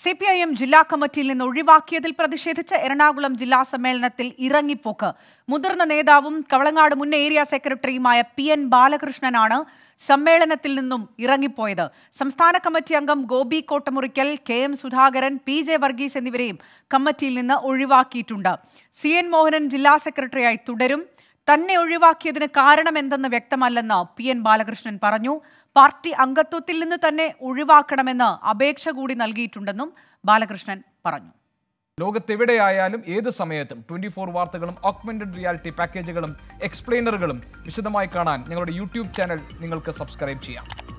C P I M ജില്ലാ കമ്മിറ്റിയിൽ നിന്ന് ഒഴിവാക്കിയതിൽ പ്രതിഷേധിച്ച് എറണാകുളം ജില്ലാ സമ്മേളനത്തിൽ ഇറങ്ങിപ്പോക്ക് മുതിർന്ന നേതാവും കവളങ്ങാട് മുൻ ഏരിയ സെക്രട്ടറിയുമായ പി എൻ ബാലകൃഷ്ണനാണ് സമ്മേളനത്തിൽ നിന്നും ഇറങ്ങിപ്പോയത് സംസ്ഥാന കമ്മിറ്റി അംഗം Gopi Kottamurickal K M Sudhakaran P J Varghese എന്നിവരെയും കമ്മിറ്റിയിൽ നിന്ന് ഒഴിവാക്കിയിട്ടുണ്ട് സി എൻ മോഹനൻ ജില്ലാ സെക്രട്ടറിയായി തുടരും തന്നെ ഒഴിവാക്കിയതിന് കാരണമെന്തെന്ന് വ്യക്തമല്ലെന്ന് പി എൻ ബാലകൃഷ്ണൻ പറഞ്ഞു പാർട്ടി അംഗത്വത്തിൽ നിന്ന് തന്നെ ഒഴിവാക്കണമെന്ന് അപേക്ഷ കൂടി നൽകിയിട്ടുണ്ടെന്നും ബാലകൃഷ്ണൻ പറഞ്ഞു ലോകത്തെവിടെയായാലും ഏത് സമയത്തും ട്വന്റി ഫോർ വാർത്തകളും ഓഗ്മെന്റഡ് റിയാലിറ്റി പാക്കേജുകളും എക്സ്പ്ലെയിനറുകളും വിശദമായി കാണാൻ ഞങ്ങളുടെ യൂട്യൂബ് ചാനൽ നിങ്ങൾക്ക് സബ്സ്ക്രൈബ് ചെയ്യാം